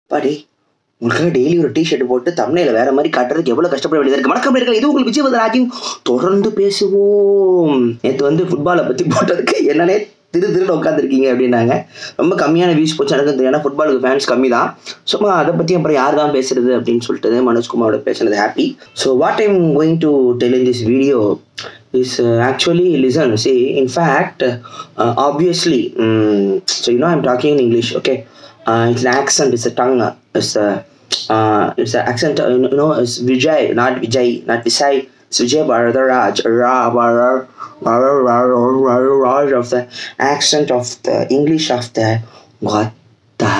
பாடி உங்களுக்காக டெய்லி ஒரு டிஷர்ட் போட்டு தமிழில் வேற மாதிரி காட்டுறதுக்கு எவ்வளோ கஷ்டப்பட வேண்டியது இருக்கு வணக்கம் நேயர்களே, இது உங்களுக்கு விஜயவதராஜின் தொடர்ந்து பேசுவோம் நேற்று வந்து ஃபுட்பாலை பற்றி போட்டதுக்கு என்னன்னே திரு திருன்னு உட்காந்துருக்கீங்க அப்படின்னாங்க ரொம்ப கம்மியான வியூஸ் போச்சு எனக்கு தெரியும். ஏன்னா ஃபுட்பாலுக்கு ஃபேன்ஸ் கம்மி தான் சும்மா அதை பற்றி அப்புறம் யார் தான் பேசுறது அப்படின்னு சொல்லிட்டு மனோஜ்குமாரோட பேசுனது happy so what I'm going to tell in this video is uh, actually listen see in fact uh, obviously mm, so you know i'm talking in english okay uh, it's an accent it's a tongue uh, it's a uh, it's an accent uh, you know it's vijay not vijay not visay it's vijay bharadharaj ra Bharar, Bharar, Bharar, Bharar, Bharar of the accent of the english of the what the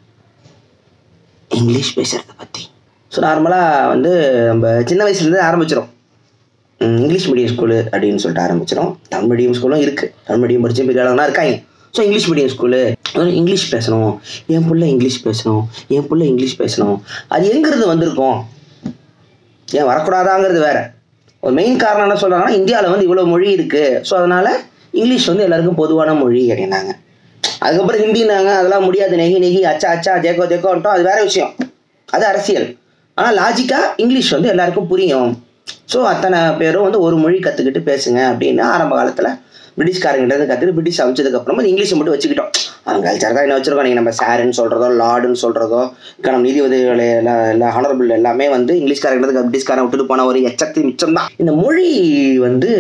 English பேசுறத பற்றி so நார்மலாக வந்து நம்ம சின்ன வயசுலேருந்து ஆரம்பிச்சிடும் ம், English medium school அப்படின்னு சொல்லிட்டு ஆரம்பிச்சிடும் தமிழ் மீடியம் ஸ்கூலும் இருக்குது தமிழ் மீடியம் படித்த பெரிய ஆளுங்கலாம் இருக்காங்க ஸோ இங்கிலீஷ் மீடியம் ஸ்கூலு அதனால இங்கிலீஷ் பேசணும் என் புள்ள இங்கிலீஷ் பேசணும் என் புள்ள இங்கிலீஷ் பேசணும் அது எங்கிருந்து வந்திருக்கும் ஏன் வரக்கூடாதாங்கிறது வேற ஒரு மெயின் காரணம் என்ன சொல்கிறாங்கன்னா இந்தியாவில் வந்து இவ்வளோ மொழி இருக்குது ஸோ அதனால் இங்கிலீஷ் வந்து எல்லாருக்கும் பொதுவான மொழி அப்படின்னாங்க அதுக்கப்புறம் ஹிந்தினாங்க அதெல்லாம் முடியாது நெகி நெகி அச்சா அச்சா ஜேக்கோ ஜேக்கோன்ட்டோம் அது வேற விஷயம் அது அரசியல் ஆனால் லாஜிக்காக இங்கிலீஷ் வந்து எல்லாருக்கும் புரியும் ஸோ அத்தனை பேரும் வந்து ஒரு மொழி கற்றுக்கிட்டு பேசுங்க அப்படின்னு ஆரம்ப காலத்தில் பிரிட்டிஷ்காரங்கிட்ட இருந்து கற்றுட்டு பிரிட்டிஷ் அமைச்சதுக்கப்புறமா இங்கிலீஷை மட்டும் வச்சுக்கிட்டோம் அவங்க கல்ச்சர் தான் என்ன வச்சிருக்கோம் நீங்கள் நம்ம சாருன்னு சொல்கிறதோ லார்டுன்னு சொல்கிறதோ இப்போ நம்ம நீதிபதிகள் எல்லாம் எல்லா ஹானரபிள் எல்லாமே வந்து இங்கிலீஷ்காரங்கிட்ட பிரிட்டிஷ்காரன் விட்டுட்டு போன ஒரு எச்சத்து மிச்சம் தான் இந்த மொழி வந்து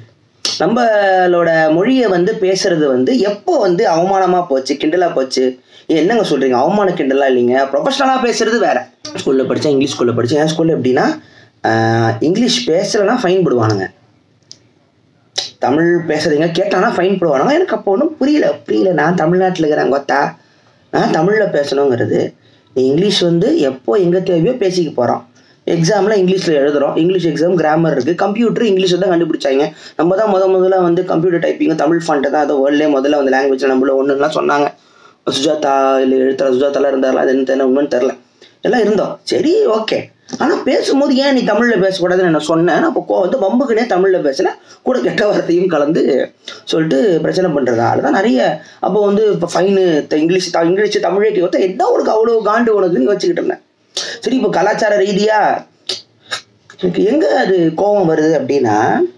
நம்மளோட மொழியை வந்து பேசுறது வந்து எப்போ வந்து அவமானமாக போச்சு கிண்டலாக போச்சு ஏன் என்னங்க சொல்கிறீங்க அவமான கிண்டலா இல்லைங்க ப்ரொஃபஷனலாக பேசுறது வேற ஸ்கூலில் படித்தேன் இங்கிலீஷ் ஸ்கூலில் படித்தேன் என் ஸ்கூலில் எப்படின்னா ஆஹ், இங்கிலீஷ் பேசலைன்னா ஃபைன் போடுவானுங்க தமிழ் பேசுறீங்க கேட்டானா ஃபைன் போடுவானுங்க எனக்கு அப்போ ஒன்றும் புரியல புரியல நான் தமிழ்நாட்டில் இருக்கிறேன் கொத்தா நான் தமிழில் பேசணுங்கிறது நீ இங்கிலீஷ் வந்து எப்போ எங்கே தேவையோ பேசிக்க போகிறோம் எக்ஸாமில் இங்கிலீஷில் எழுதுறோம் இங்கிலீஷ் எக்ஸாம் கிராமர் இருக்குது கம்ப்யூட்டர் இங்கிலீஷில் தான் கண்டுபிடிச்சாங்க நம்ம தான் முத முதல்ல வந்து கம்ப்யூட்டர் டைப்பிங் தமிழ் ஃபண்ட்டை தான் அதை வேர்ல்ட்லேயே முதல்ல வந்து லாங்குவேஜ் நம்மள ஒன்றுலாம் சொன்னாங்க சுஜாதா இல்லை எழுத்தர் சுஜாதாலாம் இருந்தாலும் அது என்ன தெரியல உண்மைன்னு தெரில எல்லாம் இருந்தோம் சரி ஓகே ஆனால் பேசும்போது ஏன் நீ தமிழில் பேசக்கூடாதுன்னு நான் சொன்னேன் அப்போ கோ வந்து வம்புக்குனே தமிழில் பேசினேன் கூட கெட்ட வார்த்தையும் கலந்து சொல்லிட்டு பிரச்சனை பண்ணுறதால தான் நிறைய அப்போ வந்து இப்போ ஃபைனு இங்கிலீஷ் த- இங்கிலீஷ் தமிழே ஒருத்த என்ன உனக்கு அவ்வளோ காண்டு உனக்குன்னு யோசிச்சுக்கிட்டு இருந்தேன் சரி இப்போ கலாச்சார ரீதியாக எனக்கு எங்கே அது கோபம் வருது அப்படின்னா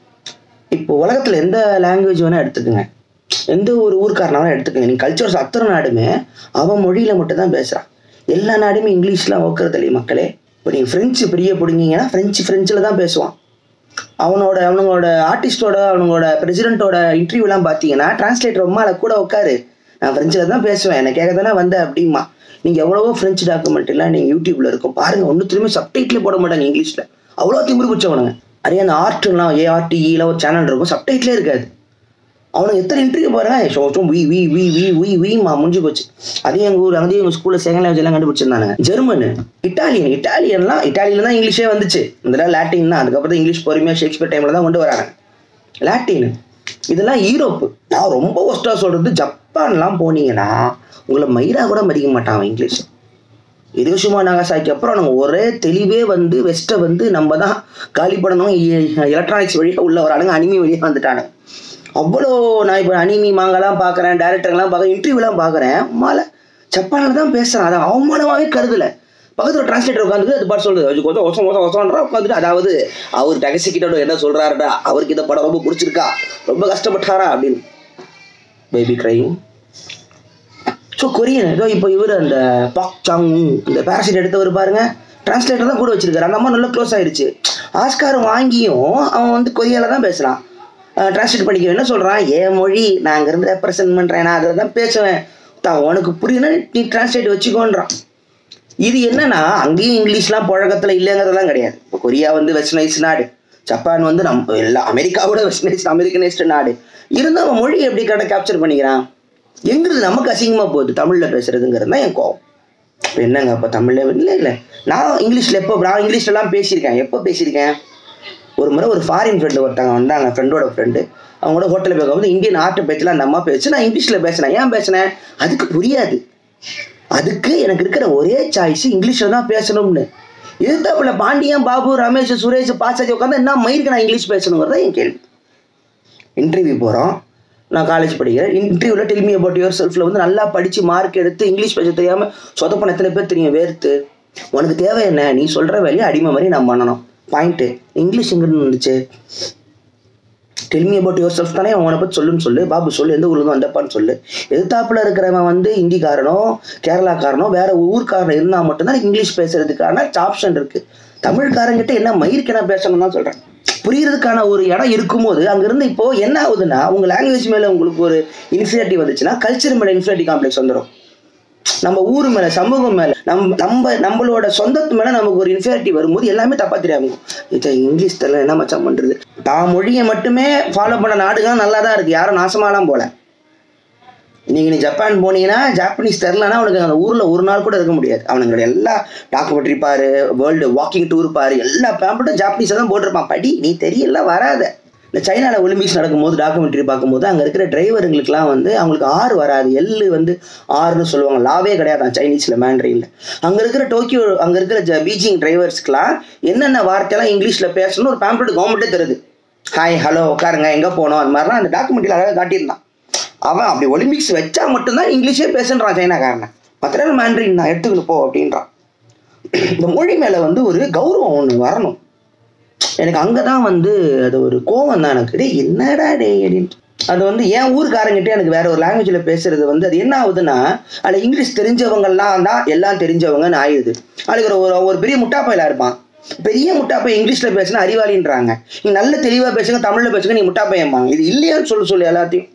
இப்போ உலகத்தில் எந்த லாங்குவேஜ் வேணால் எடுத்துக்கோங்க எந்த ஒரு ஊர்க்காரனாலும் எடுத்துக்கோங்க நீ கல்ச்சர்ஸ் அத்தனை நாடுமே அவன் மொழியில் மட்டும் தான் பேசுகிறான் எல்லா நாடுமே இங்கிலீஷ்லாம் ஓக்குறது இல்லையே மக்களே இப்போ நீங்கள் ஃப்ரெஞ்சு பிரிய பிடிங்கிங்கன்னா ஃப்ரெஞ்சு ஃப்ரெஞ்சில் தான் பேசுவான் அவனோட அவனுங்களோட ஆர்டிஸ்டோட அவனுங்களோட பிரசிடென்ட்டோட இன்டர்வியூலாம் பார்த்தீங்கன்னா டிரான்ஸ்லேட்டர் அம்மால கூட உட்காரு நான் ஃப்ரெஞ்சில் தான் பேசுவேன் என்னை கேட்க தானே வந்த அப்படிமா நீங்கள் எவ்வளவோ ஃப்ரெஞ்சு டாக்குமெண்ட் எல்லாம் நீங்கள் யூடியூப்ல இருக்கும் பாருங்க ஒன்று திரும்பி சப்டைட்லே போட மாட்டாங்க இங்கிலீஷில் அவ்வளோ திமிரு பிடிச்சவனுங்க அதே அந்த ஆர்ட்லாம் ஏஆர்டிஇல ஒரு சேனல் இருக்கும் சப்டைட்லே இருக்காது அவனுக்கு எத்தனை இன்டர்வியூ பாருங்க ஷோ ஷோ வி வி வி வி வி விமா முடிஞ்சு போச்சு அதே எங்கள் ஊர் அங்கேயும் எங்கள் ஸ்கூலில் செகண்ட் லாங்குவேஜ் எல்லாம் கண்டுபிடிச்சிருந்தாங்க ஜெர்மனு இட்டாலியன் இட்டாலியன்லாம் இட்டாலியில தான் இங்கிலீஷே வந்துச்சு இந்த லாட்டின் தான் அதுக்கப்புறம் இங்கிலீஷ் பொறுமையாக ஷேக்ஸ்பியர் டைமில் தான் கொண்டு வராங்க லாட்டின் இதெல்லாம் யூரோப்பு நான் ரொம்ப ஒஸ்ட்டாக சொல்கிறது ஜப்பான்லாம் போனீங்கன்னா உங்களை மயிரா கூட மதிக்க மாட்டான் அவன் இங்கிலீஷ் ஹிரோஷிமா நாகசாக்கி அப்புறம் நம்ம ஒரே தெளிவே வந்து வெஸ்ட்டை வந்து நம்ம தான் காலி பண்ணணும் எலக்ட்ரானிக்ஸ் வழியாக உள்ள வரானுங்க அனிமி வழியாக வந்துட்டானுங்க அவ்வளோ நான் இப்போ அனிமி மாங்கெல்லாம் பார்க்குறேன் டேரக்டர்லாம் பார்க்குறேன் இன்டர்வியூலாம் பார்க்குறேன் மாலை ஜப்பானில் தான் பேசுகிறேன் அதை அவமானமாகவே கருதலை பக்கத்தில் டிரான்ஸ்லேட்டர் உட்காந்துட்டு அது பாட்டு சொல்லுது அது கொஞ்சம் ஒசம் ஒசம் ஒசம்ன்றா உட்காந்துட்டு அதாவது அவர் டெகசிக்கிட்ட என்ன சொல்கிறாருடா அவருக்கு இந்த படம் ரொம்ப பிடிச்சிருக்கா ரொம்ப கஷ்டப்பட்டாரா அப்படின்னு பேபி கிரைம் ஸோ கொரியன் ஏதோ இப்போ இவர் அந்த பாக் சாங் இந்த பேராசைட் எடுத்தவர் பாருங்க டிரான்ஸ்லேட்டர் தான் கூட வச்சிருக்காரு அந்த அம்மா நல்லா க்ளோஸ் ஆயிடுச்சு ஆஸ்கார் வாங்கியும் அவன் வந்து கொரியால தான் பேசுகிறான் டிரான்ஸ்லேட் பண்ணிக்க என்ன சொல்கிறான் என் மொழி நான் அங்கேருந்து ரெப்ரசன்ட் பண்ணுறேன் நான் அதில் தான் பேசுவேன் தான் உனக்கு புரியுதுன்னா நீ டிரான்ஸ்லேட் வச்சுக்கோன்றான் இது என்னன்னா அங்கேயும் இங்கிலீஷ்லாம் புழக்கத்தில் இல்லைங்கிறதெல்லாம் கிடையாது இப்போ கொரியா வந்து வெஸ்டர்னைஸ் நாடு ஜப்பான் வந்து நம்ம எல்லா அமெரிக்காவோட வெஸ்டர்னைஸ் அமெரிக்கனைஸ்டு நாடு இருந்தால் அவன் மொழி எப்படி கடை கேப்சர் பண்ணிக்கிறான் எங்கிறது நமக்கு அசிங்கமாக போகுது தமிழில் பேசுறதுங்கிறது தான் என் கோவம் இப்ப என்னங்க அப்போ தமிழில் இல்லை இல்லை நான் இங்கிலீஷில் எப்போ நான் இங்கிலீஷ்லலாம் பேசியிருக்கேன் எப்போ பேசியிருக்கேன் ஒரு முறை ஒரு ஃபாரின் ஃப்ரெண்டு ஒருத்தவங்க வந்தாங்க ஃப்ரெண்டோட ஃப்ரெண்டு அவங்களோட ஹோட்டலில் போய் வந்து இந்தியன் ஆர்ட் பேச்செலாம் அந்த அம்மா பேச்சு நான் இங்கிலீஷில் பேசினேன் ஏன் பேசினேன் அதுக்கு புரியாது அதுக்கு எனக்கு இருக்கிற ஒரே சாய்ஸ் இங்கிலீஷில் தான் பேசணும்னு எதிர்த்தாப்புல பாண்டியன் பாபு ரமேஷ் சுரேஷ் பாசாஜி உட்காந்து என்ன மயிருக்கு நான் இங்கிலீஷ் பேசணுங்கிறத என் கேள்வி இன்டர்வியூ போகிறோம் நான் காலேஜ் படிக்கிறேன் இன்டர்வியூவில் டெல்மி அபவுட் யுவர் செல்ஃபில் வந்து நல்லா படித்து மார்க் எடுத்து இங்கிலீஷ் பேச தெரியாமல் சொதப்பன எத்தனை பேர் தெரியும் வேர்த்து உனக்கு தேவை என்ன நீ சொல்கிற வேலையை அடிமை மாதிரி நான் பண்ணணும் பாயிண்ட்டு இங்கிலீஷ் எங்கேருந்து வந்துச்சு டெல்மி அபவுட் யுவர் செல்ஃப் தானே அவனை பற்றி சொல்லுன்னு சொல்லு பாபு சொல்லு எந்த ஊர்லேருந்து வந்தப்பான்னு சொல்லு எதிர்த்தாப்புல இருக்கிறவன் வந்து ஹிந்திக்காரனோ கேரளாக்காரனோ வேற ஊர்க்காரன் இருந்தால் மட்டும்தான் இங்கிலீஷ் பேசுறதுக்கான ஆப்ஷன் இருக்கு தமிழ்காரங்கிட்ட என்ன மயிருக்கு என்ன பேசணும் தான் சொல்கிறேன் புரியறதுக்கான ஒரு இடம் இருக்கும்போது அங்கிருந்து இப்போ என்ன ஆகுதுன்னா உங்க லாங்குவேஜ் மேல உங்களுக்கு ஒரு இன்ஃபினிட்டி வந்துச்சுன்னா கல்ச்சர் மேல இன்ஃபினிட்டி காம்ப்ளெக்ஸ் வந்துடும் நம்ம ஊர் மேல சமூகம் மேல நம்ம நம்ம நம்மளோட சொந்தத்து மேல நமக்கு ஒரு இன்ஃபியாரிட்டி வரும்போது எல்லாமே தப்பா தெரியாம இது இங்கிலீஷ் தெரியல என்ன மச்சான் பண்றது தான் மொழியை மட்டுமே ஃபாலோ பண்ண நாடுகள் நல்லா தான் இருக்கு யாரும் நாசமாலாம் போல நீங்க நீ ஜப்பான் போனீங்கன்னா ஜாப்பனீஸ் தெரிலனா அவனுக்கு அந்த ஊர்ல ஒரு நாள் கூட இருக்க முடியாது அவனுங்களோட எல்லா டாக்குமெண்ட்ரி பாரு வேர்ல்டு வாக்கிங் டூர் பாரு எல்லா பேம்பட்டும் ஜாப்பனீஸ் தான் போட்டிருப்பான் படி நீ தெரியல வராத இந்த சைனாவில் ஒலிம்பிக்ஸ் நடக்கும்போது டாக்குமெண்ட்ரி பார்க்கும்போது அங்கே இருக்கிற டிரைவருங்களுக்குலாம் வந்து அவங்களுக்கு ஆறு வராது எள்ளு வந்து ஆறுன்னு சொல்லுவாங்க லாவே கிடையாது சைனீஸில் மேண்ட்ரியில் அங்கே இருக்கிற டோக்கியோ அங்கே இருக்கிற ஜ பீஜிங் டிரைவர்ஸ்க்குலாம் என்னென்ன வார்த்தையெல்லாம் இங்கிலீஷில் பேசணும்னு ஒரு பேம்ப்ளெட் கவர்மெண்ட்டே தருது ஹாய் ஹலோ உட்காருங்க எங்கே போனோம் அந்த மாதிரிலாம் அந்த டாக்குமெண்ட்ரியில் அழகாக காட்டியிருந்தான் அவன் அப்படி ஒலிம்பிக்ஸ் வச்சா மட்டும்தான் இங்கிலீஷே பேசுன்றான் சைனாக்காரனை மற்ற நேரம் மேண்ட்ரின் நான் எடுத்துக்கிட்டு போ அப்படின்றான் இந்த மொழி மேலே வந்து ஒரு கௌரவம் ஒன்று வரணும் எனக்கு அங்கே தான் வந்து அது ஒரு கோவம் தான் எனக்கு டேய் என்னடா டே அப்படின்ட்டு அது வந்து என் ஊருக்காரங்கிட்ட எனக்கு வேற ஒரு லாங்குவேஜில் பேசுறது வந்து அது என்ன ஆகுதுன்னா அதில் இங்கிலீஷ் தெரிஞ்சவங்கலாம் தான் எல்லாம் தெரிஞ்சவங்கன்னு ஆயிடுது அதுக்கு ஒரு ஒரு பெரிய முட்டாப்பையில இருப்பான் பெரிய முட்டாப்பை இங்கிலீஷில் பேசினா அறிவாளின்றாங்க நீ நல்ல தெளிவாக பேசுங்க தமிழில் பேசுங்க நீ முட்டாப்பையம்பாங்க இது இல்லையான்னு சொல்ல சொல்லு எல்லாத்தையும்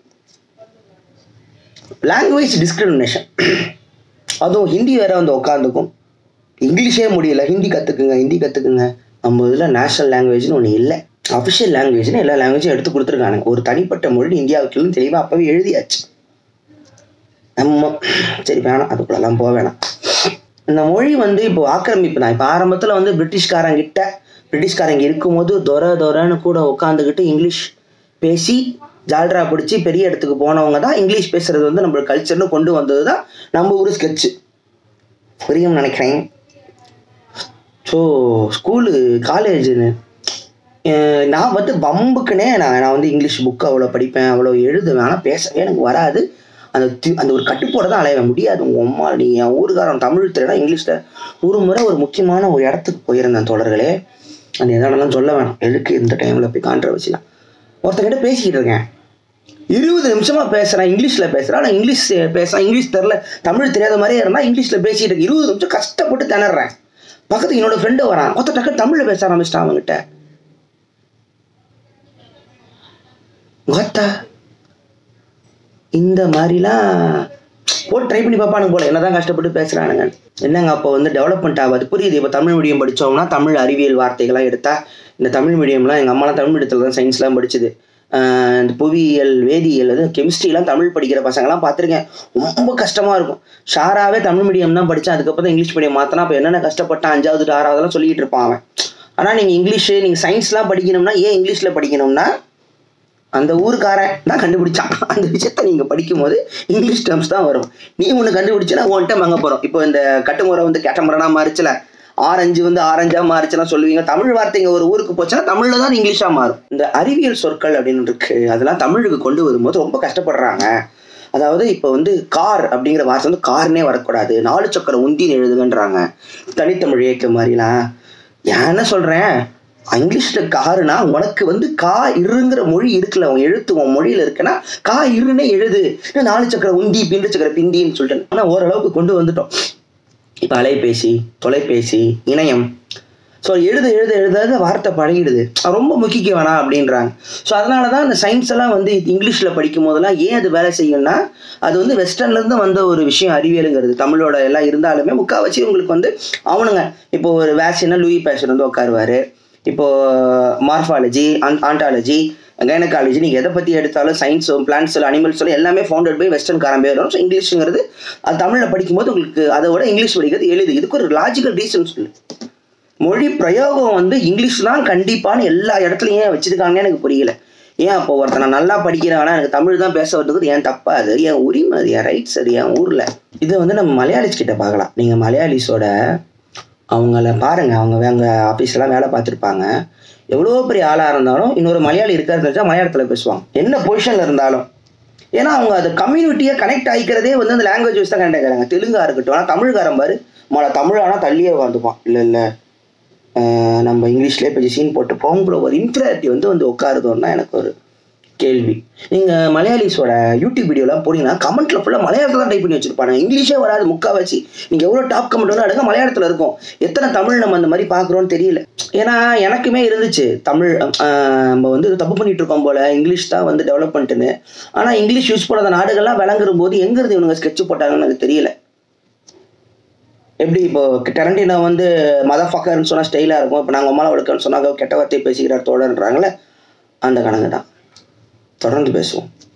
லாங்குவேஜ் டிஸ்கிரிமினேஷன் அதுவும் ஹிந்தி வேற வந்து உட்காந்துக்கும் இங்கிலீஷே முடியல ஹிந்தி கற்றுக்குங்க ஹிந்தி கற்றுக்குங்க நம்ம இதில் நேஷனல் லாங்குவேஜ்னு ஒன்று இல்லை அஃபிஷியல் லாங்குவேஜ்னு எல்லா லாங்குவேஜும் எடுத்து கொடுத்துருக்கானுங்க ஒரு தனிப்பட்ட மொழி இந்தியாவுக்குன்னு தெளிவாக அப்போவே எழுதியாச்சு நம்ம சரி வேணாம் அதுக்குள்ளெல்லாம் போக வேணாம் இந்த மொழி வந்து இப்போ ஆக்கிரமிப்பு தான் இப்போ ஆரம்பத்தில் வந்து பிரிட்டிஷ்காரங்கிட்ட பிரிட்டிஷ்காரங்க இருக்கும்போது தொர தொரன்னு கூட உட்காந்துக்கிட்டு இங்கிலீஷ் பேசி ஜால்ரா பிடிச்சி பெரிய இடத்துக்கு போனவங்க தான் இங்கிலீஷ் பேசுறது வந்து நம்ம கல்ச்சர்னு கொண்டு வந்தது தான் நம்ம ஊர் ஸ்கெட்சு புரியும் நினைக்கிறேன் ஸோ ஸ்கூலு காலேஜுன்னு நான் வந்து பம்புக்குனே நான் நான் வந்து இங்கிலீஷ் புக்கு அவ்வளோ படிப்பேன் அவ்வளோ எழுதுவேன் ஆனால் பேசவே எனக்கு வராது அந்த தி அந்த ஒரு கட்டுப்போட தான் அலைய முடியாது உங்கள் அம்மா நீ என் ஊருக்காரன் தமிழ் தெரியல இங்கிலீஷில் ஒரு முறை ஒரு முக்கியமான ஒரு இடத்துக்கு போயிருந்தேன் தோழர்களே அந்த எதானலாம் சொல்ல வேணாம் எதுக்கு இந்த டைமில் போய் கான்ட்ரவர்சிலாம் ஒருத்தங்கிட்ட பேசிக்கிட்டு இருக்கேன் இருபது நிமிஷமா பேசுறேன் இங்கிலீஷ்ல பேசுறேன் ஆனால் இங்கிலீஷ் பேசுறேன் இங்கிலீஷ் தெரில தமிழ் தெரியாத மாதிரியே இருந்தா இங்கிலீஷ்ல பேசிட்டு இருக்கேன் இருபது நிமிஷம் கஷ்டப்பட்டு திணறேன் பக்கத்துக்கு என்னோட ஃப்ரெண்டு வரான் ஒருத்த டக்கு தமிழ்ல பேச ஆரம்பிச்சிட்டான் அவங்ககிட்ட கோத்தா இந்த மாதிரிலாம் போட்டு ட்ரை பண்ணி பார்ப்பானுங்க போல என்னதான் கஷ்டப்பட்டு பேசுறானுங்க என்னங்க அப்போ வந்து டெவலப்மெண்ட் ஆகாது புரியுது இப்போ தமிழ் மீடியம் படித்தோம்னா தமிழ் அறிவியல் வார்த்தைகள்லாம் எடுத்தா இந்த தமிழ் மீடியம்லாம் எங்கள் அம்மாலாம் தமிழ் மீடியத்தில் தான் சயின்ஸ்லாம் படிச்சுது ஆஹ் இந்த புவியியல் வேதியியல் அது கெமிஸ்ட்ரிலாம் தமிழ் படிக்கிற பசங்கலாம் பார்த்துருக்கேன் ரொம்ப கஷ்டமாக இருக்கும் ஷாராவே தமிழ் மீடியம் தான் படித்தேன் அதுக்கப்புறம் இங்கிலீஷ் மீடியம் மாற்றினா அப்போ என்னென்ன கஷ்டப்பட்டான் அஞ்சாவது ஆறாவதுலாம் சொல்லிட்டு இருப்பான் அவன் ஆனால் நீங்கள் இங்கிலீஷு நீங்கள் சயின்ஸ்லாம் படிக்கணும்னா ஏன் இங்கிலீஷில் படிக்கணும்னா அந்த ஊருக்காரன் தான் கண்டுபிடிச்சான் அந்த விஷயத்த நீங்க படிக்கும்போது இங்கிலீஷ் டேர்ம்ஸ் தான் வரும் நீ ஒன்று கண்டுபிடிச்சனா உன்கிட்ட வாங்க போறோம் இப்போ இந்த கட்டுமுறை வந்து கேட்டமுறைனா மாறிச்சுல ஆரஞ்சு வந்து ஆரஞ்சா மாறிச்சுலாம் சொல்லுவீங்க தமிழ் வார்த்தைங்க ஒரு ஊருக்கு போச்சுன்னா தமிழ்ல தான் இங்கிலீஷா மாறும் இந்த அறிவியல் சொற்கள் அப்படின்னு இருக்கு அதெல்லாம் தமிழுக்கு கொண்டு வரும்போது ரொம்ப கஷ்டப்படுறாங்க அதாவது இப்போ வந்து கார் அப்படிங்கிற வார்த்தை வந்து கார்னே வரக்கூடாது நாலு சக்கர உந்தின்னு எழுதுங்கன்றாங்க தனித்தமிழ் இயக்க மாதிரிலாம் நான் என்ன சொல்றேன் இங்கிலீஷ்ல காருனா உனக்கு வந்து கா இருங்கிற மொழி இருக்குல்ல உன் எழுத்து உன் மொழியில இருக்குன்னா கா இருன்னே எழுது இன்னும் நாலு சக்கர உந்தி பிண்டு சக்கர பிந்தின்னு சொல்லிட்டு ஆனா ஓரளவுக்கு கொண்டு வந்துட்டோம் இப்ப அலைபேசி தொலைபேசி இணையம் ஸோ எழுத எழுத எழுத வார்த்தை பழகிடுது அது ரொம்ப முக்கிக்க வேணாம் அப்படின்றாங்க ஸோ அதனால தான் இந்த சயின்ஸ் எல்லாம் வந்து இங்கிலீஷில் படிக்கும் போதெல்லாம் ஏன் அது வேலை செய்யும்னா அது வந்து வெஸ்டர்ன்லேருந்து வந்த ஒரு விஷயம் அறிவியலுங்கிறது தமிழோட எல்லாம் இருந்தாலுமே முக்கால்வாசி உங்களுக்கு வந்து அவனுங்க இப்போ ஒரு வேக்சினா லூயி பேஷன் வந்து உட்காருவாரு இப்போ மார்ஃபாலஜி ஆண்டாலஜி கைனகாலஜி நீங்கள் எதை பற்றி எடுத்தாலும் சயின்ஸோ பிளான்ஸோ அனிமல்ஸோ எல்லாமே ஃபவுண்டட் பை வெஸ்டர்ன் காரம்பே வரும் ஸோ இங்கிலீஷுங்கிறது அது தமிழில் படிக்கும்போது உங்களுக்கு அதை விட இங்கிலீஷ் படிக்கிறது எளிது இதுக்கு ஒரு லாஜிக்கல் ரீசன் சொல்லு மொழி பிரயோகம் வந்து இங்கிலீஷ் தான் கண்டிப்பான எல்லா இடத்துலையும் ஏன் வச்சிருக்காங்கன்னு எனக்கு புரியல ஏன் அப்போ ஒருத்தனை நல்லா படிக்கிறவனா எனக்கு தமிழ் தான் பேச வருது ஏன் தப்பா அது என் உரிமை அது என் ரைட்ஸ் அது என் ஊரில் இதை வந்து நம்ம மலையாளிஸ் கிட்ட பார்க்கலாம் நீங்கள் மலையாளிஸோட அவங்கள பாருங்க அவங்க அவங்க ஆஃபீஸ்லாம் வேலை பார்த்துருப்பாங்க எவ்வளோ பெரிய ஆளாக இருந்தாலும் இன்னொரு மலையாளி இருக்கிறது வச்சா மலையாளத்தில் பேசுவாங்க என்ன பொசிஷனில் இருந்தாலும் ஏன்னா அவங்க அது கம்யூனிட்டியை கனெக்ட் ஆகிக்கிறதே வந்து அந்த லாங்குவேஜ் வச்சு தான் கனெக்ட் ஆகிறாங்க தெலுங்கா இருக்கட்டும் ஆனால் தமிழ்காரன் பாரு மொழ தமிழானா தள்ளியே உட்காந்துப்பான் இல்லை இல்லை நம்ம இங்கிலீஷ்லேயே பேசி சீன் போட்டு போகும்போது ஒரு இன்ஃபீரியாரிட்டி வந்து வந்து உட்காருதோன்னா எனக்கு ஒரு கேள்வி நீங்கள் மலையாளிஸோட யூடியூப் வீடியோலாம் போனீங்கன்னா கமெண்ட்டில் ஃபுல்லாக மலையாளத்தில் தான் டைப் பண்ணி வச்சிருப்பாங்க இங்கிலீஷே வராது முக்காவாசி நீங்கள் எவ்வளோ டாப் கமெண்ட் வந்து அடுங்க மலையாளத்தில் இருக்கும் எத்தனை தமிழ் நம்ம அந்த மாதிரி பார்க்குறோன்னு தெரியல ஏன்னா எனக்குமே இருந்துச்சு தமிழ் ஆஹ் நம்ம வந்து தப்பு பண்ணிட்டு இருக்கோம் போல இங்கிலீஷ் தான் வந்து டெவலப்மெண்ட்டுன்னு ஆனால் இங்கிலீஷ் யூஸ் பண்ணாத நாடுகள்லாம் விளங்குற போது எங்கிருந்து இவனுங்க ஸ்கெட்ச் போட்டாங்கன்னு எனக்கு தெரியல எப்படி இப்போ டரண்டினோ வந்து மத ஃபக்கர்னு சொன்னால் ஸ்டைலாக இருக்கும் இப்போ நாங்கள் அம்மாவை எடுக்கன்னு சொன்னாங்க கெட்ட வார்த்தை பேசிக்கிறார் தோழன்றாங்களே அந்த கணக்கு தான் தொடர்ந்து பேசுவோம்